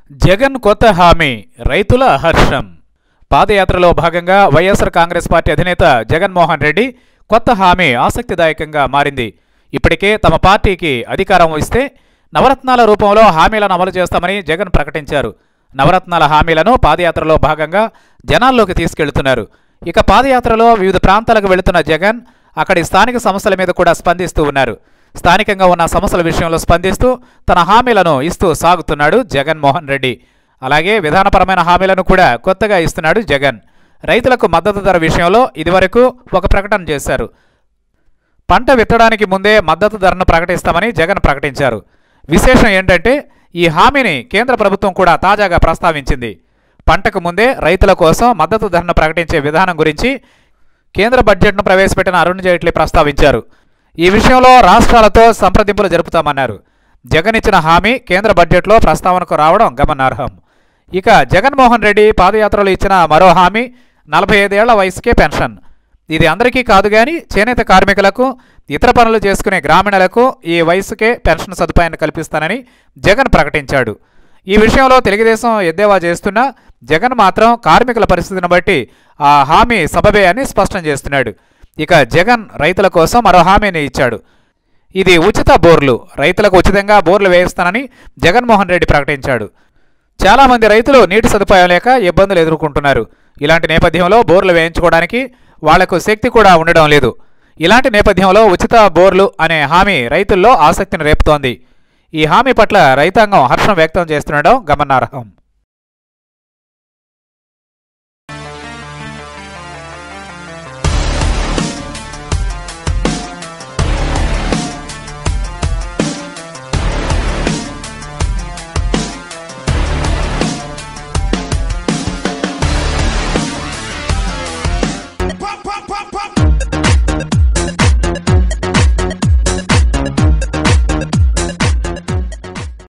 జగన్ కొత్త హామీ రైతుల హర్షం పాదయాత్రలో భాగంగా వైఎస్ఆర్ కాంగ్రెస్ పార్టీ అధినేత జగన్మోహన్ రెడ్డి కొత్త హామీ ఆసక్తిదాయకంగా మారింది ఇప్పటికే తమ పార్టీకి అధికారం ఇస్తే నవరత్నాల రూపంలో హామీలను అమలు చేస్తామని జగన్ ప్రకటించారు నవరత్నాల హామీలను పాదయాత్రలో భాగంగా జనాల్లోకి తీసుకెళ్తున్నారు ఇక పాదయాత్రలో వివిధ ప్రాంతాలకు వెళుతున్న జగన్ అక్కడి స్థానిక సమస్యల మీద కూడా స్పందిస్తూ ఉన్నారు స్థానికంగా ఉన్న సమస్యల విషయంలో స్పందిస్తూ తన హామీలను ఇస్తూ సాగుతున్నాడు జగన్మోహన్ రెడ్డి అలాగే విధానపరమైన హామీలను కూడా కొత్తగా ఇస్తున్నాడు జగన్ రైతులకు మద్దతు ధర విషయంలో ఇదివరకు ఒక ప్రకటన చేశారు పంట విత్తడానికి ముందే మద్దతు ధరను ప్రకటిస్తామని జగన్ ప్రకటించారు విశేషం ఏంటంటే ఈ హామీని కేంద్ర ప్రభుత్వం కూడా తాజాగా ప్రస్తావించింది పంటకు ముందే రైతుల కోసం మద్దతు ధరను ప్రకటించే విధానం గురించి కేంద్ర బడ్జెట్ను ప్రవేశపెట్టిన అరుణ్ జైట్లీ ప్రస్తావించారు ఈ విషయంలో రాష్ట్రాలతో సంప్రదింపులు జరుపుతామన్నారు జగన్ ఇచ్చిన హామీ కేంద్ర బడ్జెట్లో ప్రస్తావనకు రావడం గమనార్హం ఇక జగన్మోహన్ రెడ్డి పాదయాత్రలో ఇచ్చిన మరో హామీ నలభై ఐదేళ్ల వయసుకే పెన్షన్ ఇది అందరికీ కాదు కానీ చేనేత కార్మికులకు ఇతర పనులు చేసుకునే గ్రామీణులకు ఈ వయసుకే పెన్షన్ సదుపాయాన్ని కల్పిస్తానని జగన్ ప్రకటించాడు ఈ విషయంలో తెలుగుదేశం ఎద్దేవా చేస్తున్నా జగన్ మాత్రం కార్మికుల పరిస్థితిని బట్టి ఆ హామీ సబబే అని స్పష్టం చేస్తున్నాడు ఇక జగన్ రైతుల కోసం మరో హామీని ఇచ్చాడు ఇది ఉచిత బోర్లు రైతులకు ఉచితంగా బోర్లు వేయిస్తానని జగన్మోహన్ రెడ్డి ప్రకటించాడు చాలామంది రైతులు నీటి సదుపాయం లేక ఇబ్బందులు ఎదుర్కొంటున్నారు ఇలాంటి నేపథ్యంలో బోర్లు వేయించుకోవడానికి వాళ్లకు శక్తి కూడా ఉండడం లేదు ఇలాంటి నేపథ్యంలో ఉచిత బోర్లు అనే హామీ రైతుల్లో ఆసక్తిని రేపుతోంది ఈ హామీ పట్ల రైతాంగం హర్షం వ్యక్తం చేస్తుండడం గమనార్హం